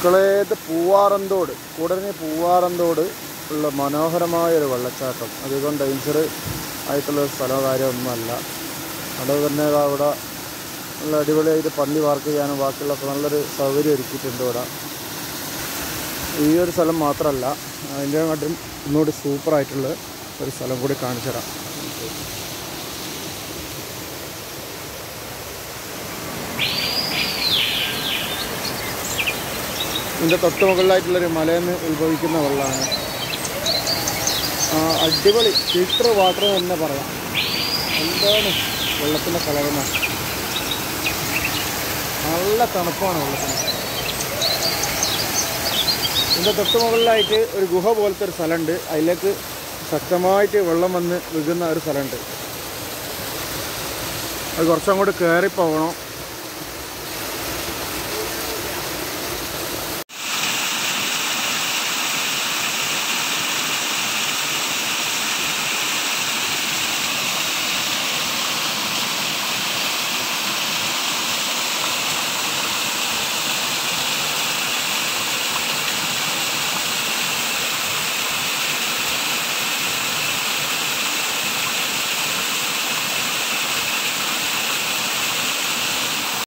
മക്കളെ ഇത് പൂവാറന്തോട് കൂടരഞ്ഞ് പൂവാറന്തോട് ഉള്ള മനോഹരമായ ഒരു വെള്ളച്ചാട്ടം അധികം ഡേഞ്ചർ ആയിട്ടുള്ള സ്ഥലമോ കാര്യമൊന്നുമല്ല അവിടെ തന്നെ ദാ അവിടെ നല്ല അടിപൊളിയായിട്ട് പള്ളി പാർക്ക് ചെയ്യാനും ബാക്കിയുള്ളൊക്കെ നല്ലൊരു സൗകര്യം ഒരുക്കിയിട്ടുണ്ട് ഇവിടെ ഈ ഒരു സ്ഥലം മാത്രമല്ല അതിൻ്റെ കാട്ടിലും ഒന്നുകൂടി സൂപ്പറായിട്ടുള്ള ഒരു സ്ഥലം കൂടി കാണിച്ചു തരാം ഇതിൻ്റെ തൊട്ട് മുകളിലായിട്ടുള്ളൊരു മലയിൽ നിന്ന് ഉത്ഭവിക്കുന്ന വെള്ളമാണ് ആ, അടിപൊളി ഫിൽറ്റർ വാട്ടർ തന്നെ പറയാം എന്താണ് വെള്ളത്തിൻ്റെ കളറുന്ന നല്ല തണുപ്പാണ് വെള്ളത്തിന് ഇതിൻ്റെ തൊട്ട് മുകളിലായിട്ട് ഒരു ഗുഹ പോലത്തെ ഒരു സ്ഥലമുണ്ട് അതിലേക്ക് ശക്തമായിട്ട് വെള്ളം വന്ന് വീഴുന്ന ഒരു സ്ഥലമുണ്ട് അത് കുറച്ചങ്ങോട്ട് കയറി പോകണം